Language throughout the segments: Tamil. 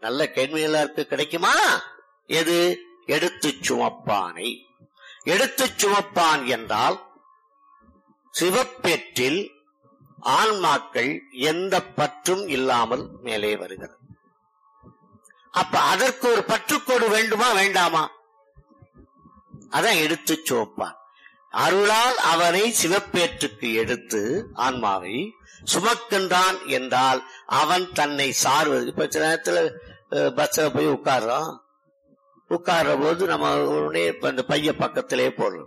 நல்ல கேள்விகளுக்கு கிடைக்குமா எது எடுத்து சுமப்பானை எடுத்து சுமப்பான் என்றால் சிவப்பேற்றில் ஆன்மாக்கள் எந்த பற்றும் இல்லாமல் மேலே வருகிறது அப்ப அதற்கு ஒரு பற்றுக்கோடு வேண்டுமா வேண்டாமா அதான் எடுத்து சுமப்பான் அருளால் அவனை சிவப்பேற்றுக்கு எடுத்து ஆன்மாவை சுமக்கின்றான் என்றால் அவன் தன்னை சார்வது இப்ப சில நேரத்துல பஸ்ல போய் உட்கார்றோம் உட்கார்ற போது நம்ம உடனே இப்ப இந்த பைய பக்கத்திலே போடுறோம்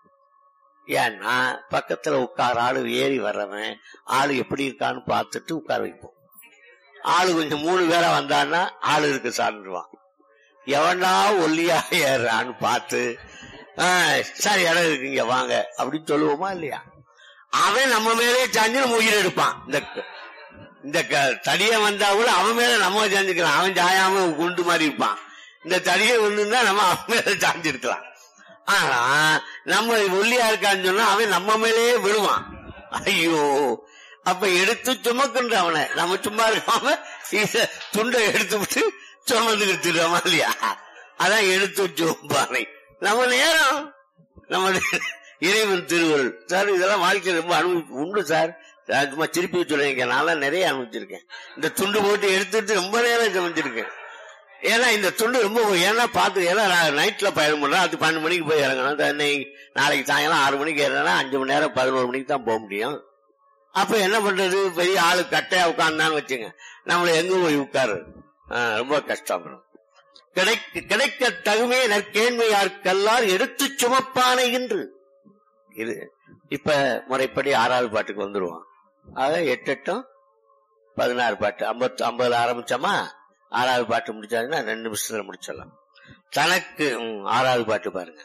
ஏன்னா பக்கத்துல உட்கார ஆளு ஏறி வர்றவன் ஆளு எப்படி இருக்கான்னு பார்த்துட்டு உட்கார வைப்போம் ஆளு கொஞ்சம் மூணு பேரா வந்தான்னா ஆளு இருக்கு சார்ந்துருவான் எவனா ஒல்லியா ஏறான்னு பார்த்து சார் இடம் இருக்குங்க வாங்க அப்படின்னு சொல்லுவோமா இல்லையா அவன் நம்ம மேலே சாஞ்சு நம்ம உயிர் எடுப்பான் இந்த இந்த தடிய வந்தா கூட அவன் மேல நம்ம சாஞ்சுக்கலாம் அவன் சாயாம குண்டு மாதிரி இருப்பான் இந்த தடியை ஒண்ணுன்னா நம்ம அவன் மேல சாஞ்சிருக்கலாம் ஆனா நம்ம ஒல்லியா இருக்கான்னு சொன்னா அவன் நம்ம மேலேயே விழுவான் ஐயோ அப்ப எடுத்து சுமக்குன்ற அவனை நம்ம சும்மா இருக்காம துண்டை எடுத்து விட்டு சுமந்துக்கிட்டு இல்லையா அதான் எடுத்து சுமப்பானை நம்ம நேரம் நம்ம இறைவன் திருவருள் சார் இதெல்லாம் வாழ்க்கை ரொம்ப அனுபவி உண்டு சார் சும்மா திருப்பி சொல்லுங்க நான் நிறைய அனுபவிச்சிருக்கேன் இந்த துண்டு போட்டு எடுத்துட்டு ரொம்ப நேரம் சமைச்சிருக்கேன் ஏன்னா இந்த துண்டு ரொம்ப ஏன்னா பார்த்து ஏன்னா நான் நைட்ல பயணம் பண்றேன் அது பன்னெண்டு மணிக்கு போய் இறங்கணும் நாளைக்கு சாயங்காலம் ஆறு மணிக்கு ஏறினா அஞ்சு மணி நேரம் பதினோரு மணிக்கு தான் போக முடியும் அப்ப என்ன பண்றது பெரிய ஆளு கட்டையா உட்கார்ந்தான்னு வச்சுங்க நம்மள எங்க போய் உட்காரு ரொம்ப கஷ்டம் கிடைக்க கிடைக்க தகுமே நற்கேண்மையார்க்கெல்லாம் எடுத்து சுமப்பானை என்று இது இப்ப முறைப்படி ஆறாவது பாட்டுக்கு வந்துருவோம் ஆக எட்டு எட்டும் பதினாறு பாட்டு ஐம்பத்து ஐம்பதுல ஆரம்பிச்சோமா ஆறாவது பாட்டு முடிச்சாருன்னா ரெண்டு நிமிஷத்துல முடிச்சிடலாம் தனக்கு ஆறாவது பாட்டு பாருங்க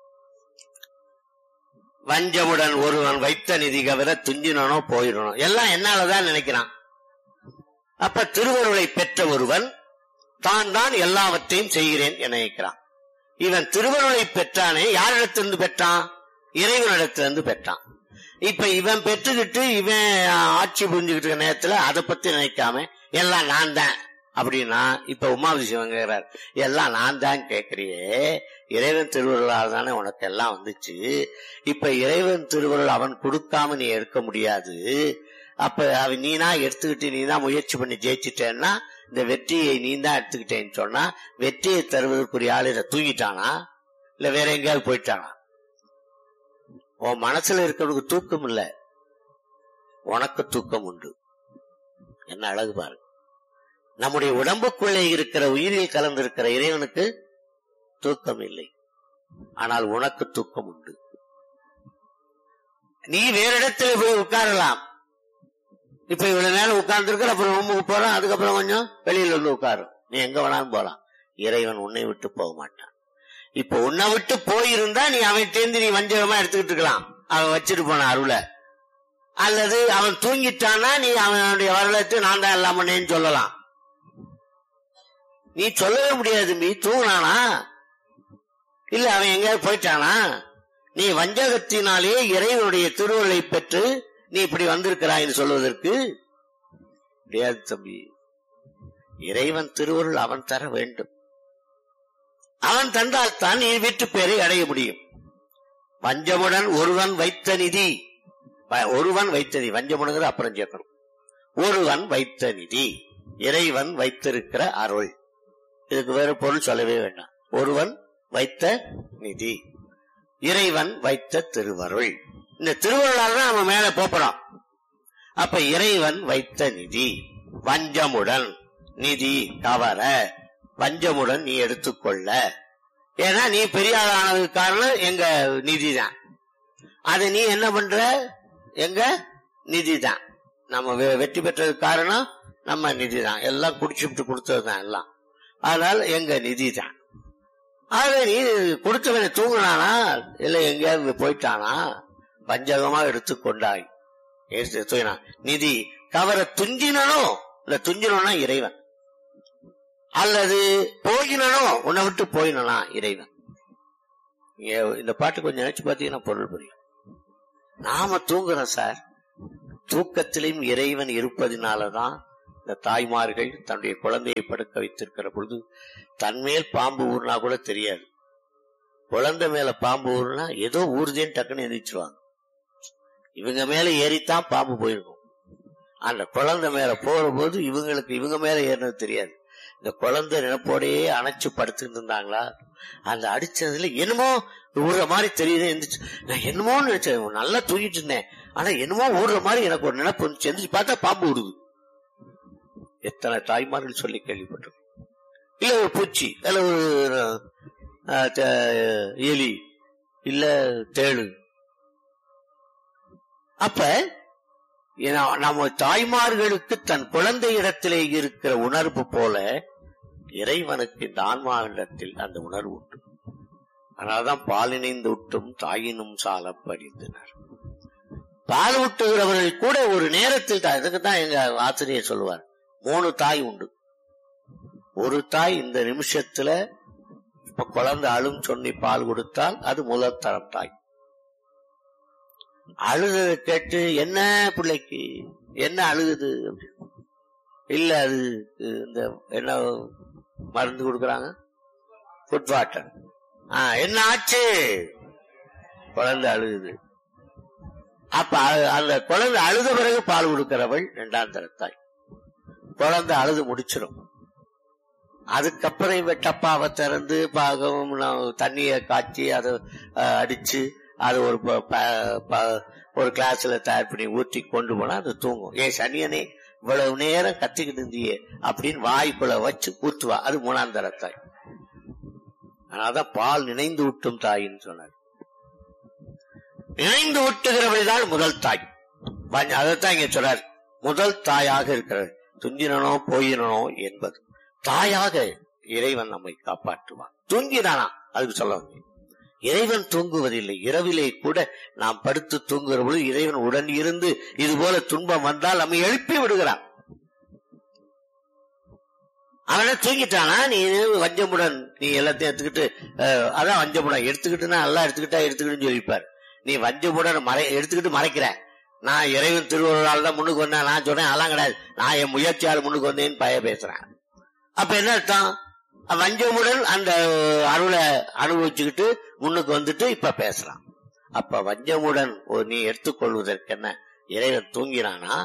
வஞ்சமுடன் ஒருவன் வைத்த நிதி கவிர துஞ்சினோ போயிடணும் எல்லாம் என்னாலதான் நினைக்கிறான் அப்ப திருவருளை பெற்ற ஒருவன் தான் தான் எல்லாவற்றையும் செய்கிறேன் என நினைக்கிறான் இவன் திருவருளை பெற்றானே யாரிடத்திலிருந்து பெற்றான் இறைவனிடத்திலிருந்து பெற்றான் இப்ப இவன் பெற்றுக்கிட்டு இவன் ஆட்சி புரிஞ்சுக்கிட்டு இருக்க நேரத்துல அதை பத்தி நினைக்காம எல்லாம் நான் தான் அப்படின்னா இப்ப உமாவதி சிவன் கேட்கிறார் எல்லாம் நான் தான் கேட்கிறியே இறைவன் திருவருளால் தானே உனக்கு எல்லாம் வந்துச்சு இப்ப இறைவன் திருவருள் அவன் கொடுக்காம நீ எடுக்க முடியாது அப்ப அவன் நீனா எடுத்துக்கிட்டு நீ தான் முயற்சி பண்ணி ஜெயிச்சிட்டேன்னா இந்த வெற்றியை நீ தான் எடுத்துக்கிட்டேன்னு சொன்னா வெற்றியை தருவதற்குரிய ஆள் இதை தூங்கிட்டானா இல்ல வேற எங்கேயாவது போயிட்டானா உன் மனசுல இருக்கிறவனுக்கு தூக்கம் இல்ல உனக்கு தூக்கம் உண்டு என்ன அழகு பாரு நம்முடைய உடம்புக்குள்ளே இருக்கிற உயிரில் கலந்திருக்கிற இறைவனுக்கு தூக்கம் இல்லை ஆனால் உனக்கு தூக்கம் உண்டு நீ வேற இடத்துல போய் உட்காரலாம் இப்ப இவ்வளவு நேரம் உட்கார்ந்து இருக்கிற அப்புறம் ரூமுக்கு போறான் அதுக்கப்புறம் கொஞ்சம் வெளியில வந்து உட்காரும் நீ எங்க வேணாலும் போலாம் இறைவன் உன்னை விட்டு போக மாட்டான் இப்ப உன்னை விட்டு போயிருந்தா நீ அவன் தேர்ந்து நீ வஞ்சகமா எடுத்துக்கிட்டு இருக்கலாம் அவன் வச்சுட்டு போன அருளை அல்லது அவன் தூங்கிட்டானா நீ அவனுடைய வரலாற்று நான் தான் எல்லாம் பண்ணேன்னு சொல்லலாம் நீ சொல்லவே முடியாது நீ தூங்கினானா இல்ல அவன் எங்கேயாவது போயிட்டானா நீ வஞ்சகத்தினாலே இறைவனுடைய திருவருளை பெற்று நீ இப்படி வந்திருக்கிறாய் சொல்வதற்கு முடியாது தம்பி இறைவன் திருவருள் அவன் தர வேண்டும் அவன் தந்தால் தான் நீ வீட்டு பேரை அடைய முடியும் வஞ்சமுடன் ஒருவன் வைத்த நிதி ஒருவன் வைத்த நிதி வஞ்சமுடன் அப்புறம் சேர்க்கணும் ஒருவன் வைத்த நிதி இறைவன் வைத்திருக்கிற அருள் இதுக்கு வேற பொருள் சொல்லவே வேண்டாம் ஒருவன் வைத்த நிதி இறைவன் வைத்த திருவருள் இந்த திருவருளால் தான் நம்ம மேல போறோம் அப்ப இறைவன் வைத்த நிதி வஞ்சமுடன் நிதி கவர வஞ்சமுடன் நீ எடுத்துக்கொள்ள ஏன்னா நீ பெரிய ஆளானதுக்கு காரணம் எங்க நிதி தான் அது நீ என்ன பண்ற எங்க நிதி தான் நம்ம வெற்றி பெற்றதுக்கு காரணம் நம்ம நிதி தான் எல்லாம் குடிச்சுட்டு கொடுத்தது தான் எல்லாம் அதனால எங்க நிதி தான் ஆக நீ கொடுத்தவனை தூங்கினானா இல்ல எங்கேயாவது போயிட்டானா வஞ்சகமா எடுத்துக்கொண்டாய் நிதி கவர துஞ்சினோ இல்ல துஞ்சினோனா இறைவன் அல்லது போயினோ உன்னை விட்டு போயினா இறைவன் இந்த பாட்டு கொஞ்சம் நினைச்சு பாத்தீங்கன்னா பொருள் புரியும் நாம தூங்குறோம் சார் தூக்கத்திலும் இறைவன் இருப்பதினாலதான் இந்த தாய்மார்கள் தன்னுடைய குழந்தையை படுக்க வைத்திருக்கிற பொழுது தன்மேல் பாம்பு ஊர்னா கூட தெரியாது குழந்தை மேல பாம்பு ஊர்னா ஏதோ ஊர்தேன்னு டக்குன்னு எந்திரிச்சிருவாங்க இவங்க மேல ஏறித்தான் பாம்பு போயிருக்கும் அந்த குழந்தை மேல போற போது இவங்களுக்கு இவங்க மேல ஏறினது தெரியாது இந்த குழந்தை நினைப்போடையே அணைச்சு படுத்துட்டு இருந்தாங்களா அந்த அடிச்சதுல என்னமோ ஊடுற மாதிரி தெரியுது எந்திரிச்சு நான் என்னமோன்னு நினைச்சேன் நல்லா தூங்கிட்டு இருந்தேன் ஆனா என்னமோ ஊடுற மாதிரி எனக்கு ஒரு நினைப்பு வந்துச்சு எந்திரிச்சு பார்த்தா பாம்பு விடுது எத்தனை தாய்மார்கள் சொல்லி கேள்விப்பட்டிருக்கோம் இல்ல ஒரு பூச்சி இல்ல ஒரு அஹ், த- எலி இல்ல தேளு அப்ப ஏன்னா- நம்ம தாய்மார்களுக்கு தன் குழந்தை இடத்திலே இருக்கிற உணர்வு போல இறைவனுக்கு இந்த ஆன்மாவிடத்தில் அந்த உணர்வு உண்டு அதனாலதான் பாலினைந்து விட்டும் தாயினும் சால படிந்தனர் பால் ஊட்டுகிறவர்கள் கூட ஒரு நேரத்தில் தான் இதுக்கு தான் எங்க ஆசிரியர் சொல்லுவார் மூணு தாய் உண்டு ஒரு தாய் இந்த நிமிஷத்துல இப்ப குழந்தை அழும் சொன்னி பால் கொடுத்தால் அது முதல் தரம் தாய் அழுத கேட்டு என்ன பிள்ளைக்கு என்ன அழுகுது அப்படின்னு. இல்ல அது இந்த என்ன மருந்து கொடுக்கறாங்க ஃபுட் வாட்டர் என்ன ஆச்சு குழந்தை அழுகுது அப்ப அ- அந்த குழந்தை அழுத பிறகு பால் கொடுக்கிறவள் இரண்டாம் தரத்தாய் குழந்தை அழுது முடிச்சிடும் அதுக்கப்புறம் இவ டப்பாவை திறந்து பாகம் தண்ணிய காய்ச்சி அதை அஹ், அடிச்சு அது ஒரு ப- ப- ப- ஒரு கிளாஸ்ல தயார் பண்ணி ஊற்றி கொண்டு போனா அது தூங்கும் ஏன் சனியனே இவ்வளவு நேரம் கத்திக்கிட்டு இருந்தியே அப்படின்னு வாய்க்குள்ள வச்சு ஊத்துவா அது மூணாம் தரத்தாய் அதனாலதான் பால் நினைந்து ஊட்டும் தாயின்னு சொன்னார் நினைந்து ஊட்டுகிறவள் தான் முதல் தாய் வ- அதைத்தான் இங்க சொல்றார் முதல் தாயாக இருக்கிறது துஞ்சினனோ போயினனோ என்பது தாயாக இறைவன் நம்மை காப்பாற்றுவான் தூங்கினானா அதுக்கு சொல்ல வந்தேன். இறைவன் தூங்குவதில்லை இரவிலே கூட நாம் படுத்து தூங்குகிற பொழுது இறைவன் உடன் இருந்து இது போல துன்பம் வந்தால் நம்மை எழுப்பி விடுகிறான் அவன தூங்கிட்டானா நீ வஞ்சமுடன் நீ எல்லாத்தையும் எடுத்துக்கிட்டு அஹ், அதான் வஞ்சமுடன் எடுத்துக்கிட்டுனா எல்லாம் எடுத்துக்கிட்டா எடுத்துக்கிட்டுன்னு சொல்லிப்பார் நீ வஞ்சமுடன் மறை எடுத்துக்கிட்டு மறைக்கிற நான் இறைவன் திருவருளால் தான் முன்னுக்கு வந்தேன் நான் சொன்னேன் அதெல்லாம் கிடையாது நான் என் முயற்சியால் முன்னுக்கு வந்தேன்னு பய பேசுறேன் அப்ப என்ன அர்த்தம் வஞ்சமுடன் அந்த அருளை அனுபவிச்சுக்கிட்டு முன்னுக்கு வந்துட்டு இப்ப பேசலாம் அப்ப வஞ்சமுடன் ஒரு நீ எடுத்துக்கொள்வதற்கு என்ன இறைவன் தூங்கினானா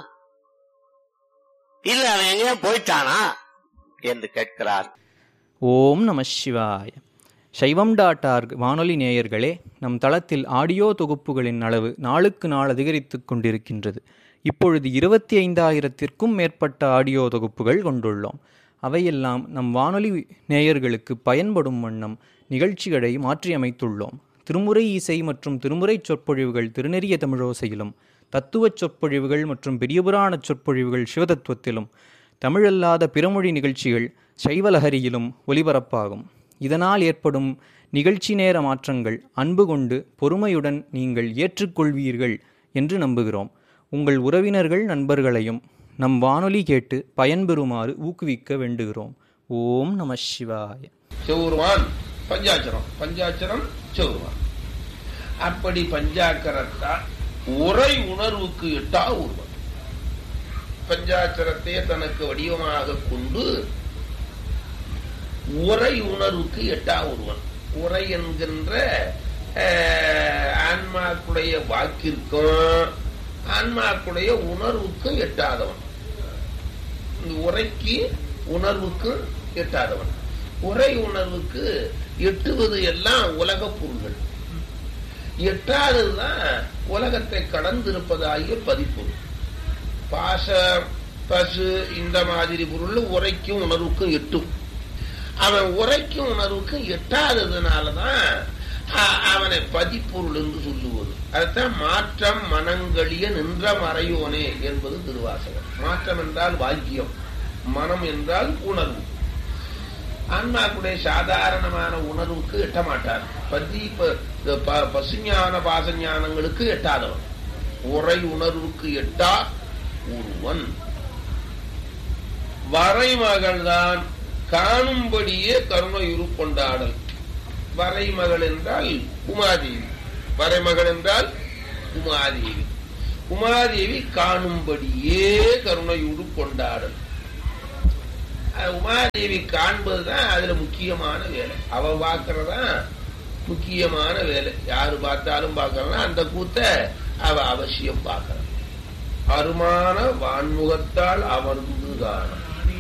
இல்ல அவன் எங்கேயோ போயிட்டானா என்று கேட்கிறார் ஓம் நம சிவாய சைவம் டாட் ஆர்க் வானொலி நேயர்களே நம் தளத்தில் ஆடியோ தொகுப்புகளின் அளவு நாளுக்கு நாள் அதிகரித்து கொண்டிருக்கின்றது இப்பொழுது இருபத்தி ஐந்தாயிரத்திற்கும் மேற்பட்ட ஆடியோ தொகுப்புகள் கொண்டுள்ளோம் அவையெல்லாம் நம் வானொலி நேயர்களுக்கு பயன்படும் வண்ணம் நிகழ்ச்சிகளை மாற்றியமைத்துள்ளோம் திருமுறை இசை மற்றும் திருமுறை சொற்பொழிவுகள் திருநெறிய தமிழோசையிலும் தத்துவச் சொற்பொழிவுகள் மற்றும் பெரியபுராண சொற்பொழிவுகள் சிவதத்துவத்திலும் தமிழல்லாத பிறமொழி நிகழ்ச்சிகள் சைவலஹரியிலும் ஒலிபரப்பாகும் இதனால் ஏற்படும் நிகழ்ச்சி நேர மாற்றங்கள் அன்பு கொண்டு பொறுமையுடன் நீங்கள் ஏற்றுக்கொள்வீர்கள் என்று நம்புகிறோம் உங்கள் உறவினர்கள் நண்பர்களையும் நம் வானொலி கேட்டு பயன்பெறுமாறு ஊக்குவிக்க வேண்டுகிறோம் ஓம் நம சிவாய செவுருவான் பஞ்சாட்சரம் பஞ்சாட்சரம் செவுருவான் அப்படி பஞ்சாக்கரத்தால் உரை உணர்வுக்கு எட்டா உருவம் பஞ்சாட்சரத்தை தனக்கு வடிவமாக கொண்டு உரை உணர்வுக்கு எட்டா ஒருவன் உரை என்கின்ற அஹ், ஆன்மாக்குடைய வாக்கிற்கும் ஆன்மாக்குடைய உணர்வுக்கும் எட்டாதவன் இந்த உரைக்கு உணர்வுக்கும் எட்டாதவன் உரை உணர்வுக்கு எட்டுவது எல்லாம் உலக பொருள்கள் எட்டாததுதான் உலகத்தை கடந்திருப்பதாகிய பதிப்பொருள் பாச பசு இந்த மாதிரி பொருள் உரைக்கும் உணர்வுக்கும் எட்டும் அவன் உரைக்கும் உணர்வுக்கும் எட்டாததுனாலதான் அ- அவனை பதிப்பொருள் என்று சொல்லுவது அதுதான் மாற்றம் மனங்களிய நின்ற மறையோனே என்பது திருவாசகம் மாற்றம் என்றால் வாக்கியம் மனம் என்றால் உணர்வு ஆன்மாக்குடைய சாதாரணமான உணர்வுக்கு எட்ட மாட்டார் பதி ப- ப- பசுஞான பாசஞானங்களுக்கு எட்டாதவன் உரை உணர்வுக்கு எட்டா ஒருவன் வரைமகள்தான் காணும்படியே கருணையுரு கொண்டாடல் வரைமகள் என்றால் உமாதேவி வரைமகள் என்றால் உமாதேவி உமாதேவி காணும்படியே கருணையுரு கொண்டாடல் அஹ், உமாதேவி காண்பதுதான் அதுல முக்கியமான வேலை அவ பார்க்கறதா முக்கியமான வேலை யாரு பார்த்தாலும் பார்க்கறனா அந்த கூத்த அவ அவசியம் பார்க்கறான் அருமான வான்முகத்தால் அமர்ந்து காணும்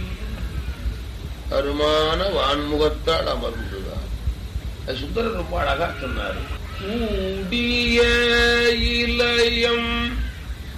அருமான வான்முகத்தால் அமர்ந்துதான் அது சுந்தரர் ரொம்ப அழகா சொன்னாரு கூடிய இளையம்